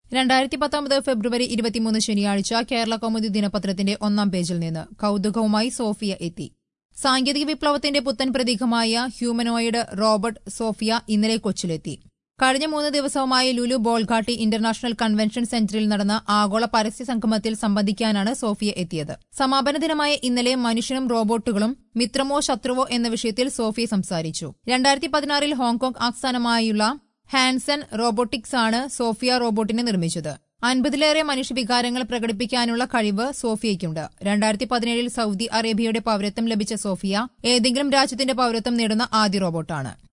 രണ്ടായിരത്തി പത്തൊമ്പത് ഫെബ്രുവരി ഇരുപത്തിമൂന്ന് ശനിയാഴ്ച കേരള കൗമുദി ദിനപത്രത്തിന്റെ ഒന്നാം പേജിൽ നിന്ന് കൌതുകവുമായി സോഫിയ എത്തി സാങ്കേതിക വിപ്ലവത്തിന്റെ പുത്തൻ പ്രതീകമായ ഹ്യൂമനോയിഡ് റോബോട്ട് സോഫിയ ഇന്നലെ കൊച്ചിയിലെത്തി കഴിഞ്ഞ മൂന്ന് ദിവസവുമായി ലുലു ബോൾഘാട്ടി ഇന്റർനാഷണൽ കൺവെൻഷൻ സെന്ററിൽ നടന്ന ആഗോള പരസ്യ സംഗമത്തിൽ സംബന്ധിക്കാനാണ് സോഫിയ എത്തിയത് സമാപന ദിനമായ ഇന്നലെ മനുഷ്യനും റോബോട്ടുകളും മിത്രമോ ശത്രുവോ എന്ന വിഷയത്തിൽ സോഫിയ സംസാരിച്ചു രണ്ടായിരത്തി പതിനാറിൽ ഹോങ്കോങ് ആസ്ഥാനമായുള്ള ഹാൻസൺ റോബോട്ടിക്സ് ആണ് സോഫിയ റോബോട്ടിനെ നിർമ്മിച്ചത് അൻപതിലേറെ മനുഷ്യവികാരങ്ങൾ പ്രകടിപ്പിക്കാനുള്ള കഴിവ് സോഫിയയ്ക്കുണ്ട് രണ്ടായിരത്തി പതിനേഴിൽ സൗദി അറേബ്യയുടെ പൌരത്വം ലഭിച്ച സോഫിയ ഏതെങ്കിലും രാജ്യത്തിന്റെ പൌരത്വം നേടുന്ന ആദ്യ റോബോട്ടാണ്